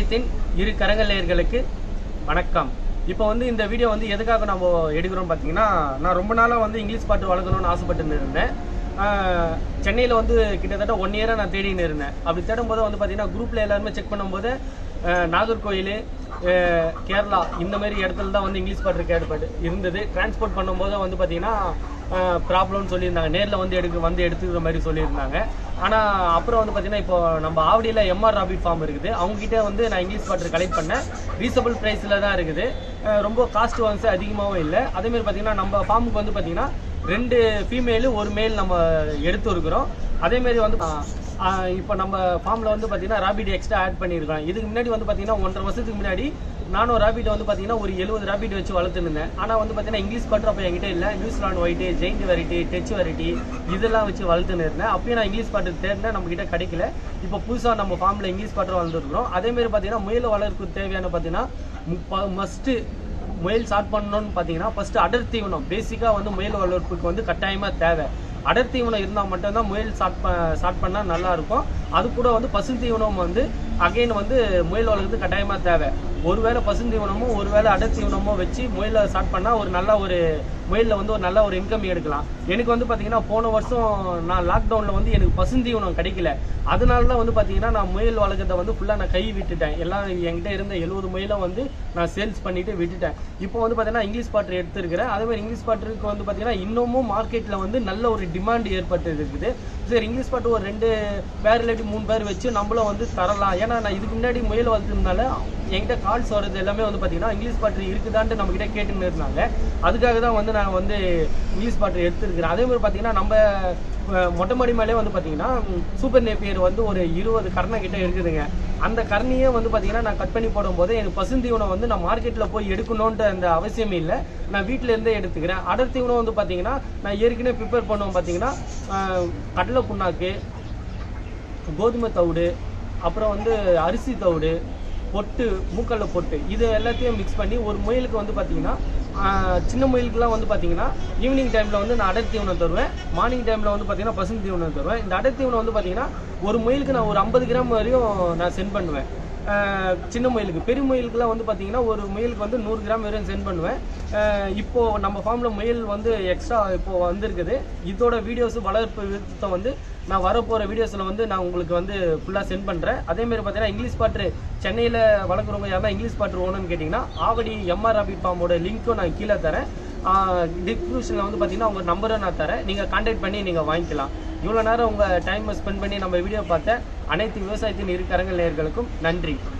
விவசாயத்தின் இரு கரங்கள் நேயர்களுக்கு வணக்கம் இப்போ வந்து இந்த வீடியோ வந்து எதுக்காக நம்ம எடுக்கிறோம் பார்த்தீங்கன்னா நான் ரொம்ப நாளாக வந்து இங்கிலீஷ் பாட்டு வளர்க்கணும்னு ஆசைப்பட்டு இருந்தேன் சென்னையில் வந்து கிட்டத்தட்ட ஒன் இயராக நான் தேடின்னு இருந்தேன் அப்படி தேடும் போது வந்து பார்த்தீங்கன்னா குரூப்பில் எல்லாருமே செக் பண்ணும்போது அஹ், நாகர்கோயில் அஹ், கேரளா இந்த மாதிரி இடத்துல தான் வந்து இங்கிலீஷ் பாட்டு கேட்பாட்டு இருந்தது டிரான்ஸ்போர்ட் பண்ணும்போது வந்து பார்த்தீங்கன்னா ப்ராப்ளம்னு சொல்லியிருந்தாங்க நேரில் வந்து எடுக்க வந்து எடுத்துக்கிற மாதிரி சொல்லியிருந்தாங்க ஆனால் அப்புறம் வந்து பார்த்தீங்கன்னா இப்போ நம்ம ஆவடியில் எம்ஆர் ராபிட் ஃபார்ம் இருக்குது அவங்ககிட்ட வந்து நான் இங்கிலீஷ் பாட்டு கலெக்ட் பண்ணேன் ரீசனபிள் ப்ரைஸில் தான் இருக்குது அஹ் ரொம்ப காஸ்ட் வந்து அதிகமாகவும் இல்லை அதேமாதிரி பார்த்தீங்கன்னா நம்ம ஃபார்முக்கு வந்து பார்த்தீங்கன்னா ரெண்டு ஃபீமேலு ஒரு மேல் நம்ம எடுத்து இருக்கிறோம் அதேமாரி வந்து ஆஹ் இப்போ நம்ம ஃபார்மில் வந்து பார்த்தீங்கன்னா ராபிட் எக்ஸ்ட்ரா ஆட் பண்ணியிருக்கோம் இதுக்கு முன்னாடி வந்து பார்த்தீங்கன்னா ஒன்றரை வருஷத்துக்கு முன்னாடி நானும் ராபிட் வந்து பார்த்தீங்கன்னா ஒரு எழுபது ராபிட் வச்சு வளர்த்துருந்தேன் ஆனால் வந்து பார்த்தீங்கன்னா இங்கிலீஷ் பாட்டு அப்போ என்கிட்ட இல்லை New Zealand white giant variety touch variety இதெல்லாம் வச்சு வளர்த்துன்னு இருந்தேன் அப்பயும் நான் இங்கிலீஷ் பாட்டு தேடினேன் நம்ம கிட்ட கிடைக்கல இப்போ புதுசாக நம்ம ஃபார்மில் இங்கிலீஷ் பாட்டு வளர்ந்துருக்குறோம் அதேமாரி பார்த்தீங்கன்னா முயல் வளர்க்கு தேவையான பார்த்தீங்கன்னா மஸ்ட்டு முயல் ஸ்டார்ட் பண்ணணும்னு பார்த்தீங்கன்னா ஃபர்ஸ்ட் அடர் தீவனம் பேசிக்காக வந்து முயல் வளர்ப்புக்கு வந்து கட்டாயமாக தேவை அடர் தீவனம் இருந்தால் மட்டும்தான் முயல் ஸ்டார்ட் ப ஸ்டார்ட் பண்ணால் நல்லா இருக்கும் அது கூட வந்து பசுந்தீவனம் வந்து அகைன் வந்து முயல் வளர்க்குறது கட்டாயமாக தேவை ஒருவேளை பசுந்தீவனமும் ஒருவேளை அடர் தீவனமோ வச்சு முயலை ஸ்டார்ட் பண்ணால் ஒரு நல்ல ஒரு முயலில் வந்து ஒரு நல்ல ஒரு இன்கம் எடுக்கலாம் எனக்கு வந்து பார்த்தீங்கன்னா போன வருஷம் நான் லாக்டவுனில் வந்து எனக்கு பசுந்தீவனம் கிடைக்கல அதனால தான் வந்து பார்த்தீங்கன்னா நான் முயல் வளர்க்கறத வந்து ஃபுல்லாக நான் கை விட்டுட்டேன் எல்லாம் என்கிட்ட இருந்த எழுபது முயலை வந்து நான் சேல்ஸ் பண்ணிட்டு விட்டுட்டேன் இப்போ வந்து பார்த்தீங்கன்னா இங்கிலீஷ் பாட்டு எடுத்திருக்கிறேன் அதே மாதிரி இங்கிலீஷ் பாட்டுக்கு வந்து பார்த்தீங்கன்னா இன்னமும் மார்க்கெட்டில் வந்து நல்ல ஒரு டிமாண்ட் ஏற்பட்டு இருக்குது சரி இங்கிலீஷ் பாட்டு ஒரு ரெண்டு பேர் இல்லாட்டி மூணு பேர் வச்சு நம்மளும் வந்து தரலாம் ஏன்னா நான் இதுக்கு முன்னாடி முயல் வளர்த்ததுனால என்கிட்ட கால்ஸ் வர்றது எல்லாமே வந்து பார்த்தீங்கன்னா இங்கிலீஷ் பாட்டு இருக்குதான்ட்டு நம்ம கிட்ட கேட்டுன்னு இருந்தாங்க அதுக்காக தான் வந்து நான் வந்து இங்கிலீஷ் பாட்டு எடுத்துருக்கிறேன் அதே மாதிரி பார்த்தீங்கன்னா நம்ம அஹ், மொட்டை மாடி மேலே வந்து பார்த்தீங்கன்னா சூப்பர் நேப்பியர் வந்து ஒரு இருபது கரணை கிட்ட இருக்குதுங்க அந்த கரணியே வந்து பார்த்தீங்கன்னா நான் கட் பண்ணி போடும்போது எனக்கு பசுந்தீவனம் வந்து நான் மார்க்கெட்டில் போய் எடுக்கணுன்ற அந்த அவசியம் இல்லை நான் வீட்டில இருந்தே எடுத்துக்கிறேன் அடர் தீவனம் வந்து பார்த்தீங்கன்னா நான் ஏற்கனவே ப்ரிப்பேர் பண்ணுவோம் பார்த்தீங்கன்னா அஹ், கடலை புண்ணாக்கு கோதுமை தவிடு அப்புறம் வந்து அரிசி தவிடு பொட்டு மூக்கல்ல பொட்டு இது எல்லாத்தையும் மிக்ஸ் பண்ணி ஒரு முயலுக்கு வந்து பார்த்தீங்கன்னா ஆஹ், சின்ன முயலுக்குலாம் வந்து பார்த்தீங்கன்னா ஈவினிங் டைமில் வந்து நான் அடர் தீவனம் தருவேன் மார்னிங் டைமில் வந்து பார்த்தீங்கன்னா பசும் தீவனம் தருவேன் இந்த அடர் தீவனம் வந்து பார்த்தீங்கன்னா ஒரு முயலுக்கு நான் ஒரு ஐம்பது கிராம் வரையும் நான் சென்ட் பண்ணுவேன் ஆஹ், சின்ன முயலுக்கு பெரிய முயலுக்குலாம் வந்து பார்த்தீங்கன்னா ஒரு முயலுக்கு வந்து நூறு கிராம் வரையும் சென்ட் பண்ணுவேன் ஆஹ், இப்போ நம்ம ஃபார்மில் முயல் வந்து எக்ஸ்ட்ரா இப்போ வந்திருக்குது இதோட வீடியோஸ் வளர்ப்பு விதத்தை வந்து நான் வரப்போகிற வீடியோஸில் வந்து நான் உங்களுக்கு வந்து ஃபுல்லாக சென்ட் பண்ணுறேன் அதேமாரி பார்த்தீங்கன்னா இங்கிலீஷ் பாட்டு சென்னையில் வளர்க்குறவங்க யாரா இங்கிலீஷ் பாட்டு வேணும்னு கேட்டிங்கன்னா ஆவடி எம்ஆர் ராபிட் ஃபார்மோட லிங்க்கும் நான் கீழே தரேன் டிஸ்கிரிப்ஷனில் வந்து பார்த்தீங்கன்னா உங்கள் நம்பரை நான் தரேன் நீங்கள் கான்டாக்ட் பண்ணி நீங்கள் வாங்கிக்கலாம் இவ்வளோ நேரம் உங்கள் டைமை ஸ்பெண்ட் பண்ணி நம்ம வீடியோ பார்த்த அனைத்து விவசாயத்தின் இரு கரங்கள் நேயர்களுக்கும் நன்றி